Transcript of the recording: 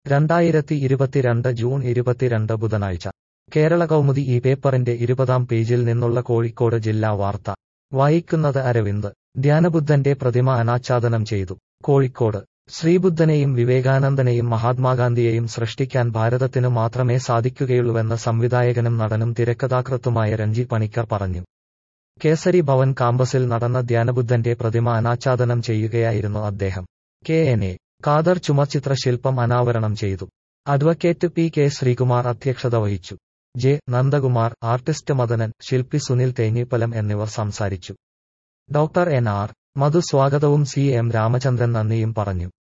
രണ്ടായിരത്തി ഇരുപത്തിരണ്ട് ജൂൺ ഇരുപത്തിരണ്ട് ബുധനാഴ്ച കേരള കൗമുദി ഈ പേപ്പറിന്റെ ഇരുപതാം പേജിൽ നിന്നുള്ള കോഴിക്കോട് ജില്ലാ വാർത്ത വായിക്കുന്നത് അരവിന്ദ് ധ്യാനബുദ്ധന്റെ പ്രതിമ അനാച്ഛാദനം ചെയ്തു കോഴിക്കോട് ശ്രീബുദ്ധനെയും വിവേകാനന്ദനെയും മഹാത്മാഗാന്ധിയെയും സൃഷ്ടിക്കാൻ ഭാരതത്തിനു മാത്രമേ സാധിക്കുകയുള്ളൂവെന്ന് സംവിധായകനും നടനും തിരക്കഥാകൃത്തുമായ രഞ്ജി പണിക്കർ പറഞ്ഞു കേസരി ഭവൻ കാമ്പസിൽ നടന്ന ധ്യാനബുദ്ധന്റെ പ്രതിമ അനാച്ഛാദനം ചെയ്യുകയായിരുന്നു അദ്ദേഹം കെ എൻ എ ഖാദർ ചുമർചിത്ര ശില്പം അനാവരണം ചെയ്തു അഡ്വക്കേറ്റ് പി കെ ശ്രീകുമാർ അധ്യക്ഷത വഹിച്ചു ജെ നന്ദകുമാർ ആർട്ടിസ്റ്റ് മദനൻ ശില്പി സുനിൽ തേഞ്ഞിപ്പലം എന്നിവർ സംസാരിച്ചു ഡോക്ടർ എൻ ആർ മധു സ്വാഗതവും സി എം രാമചന്ദ്രൻ നന്ദിയും പറഞ്ഞു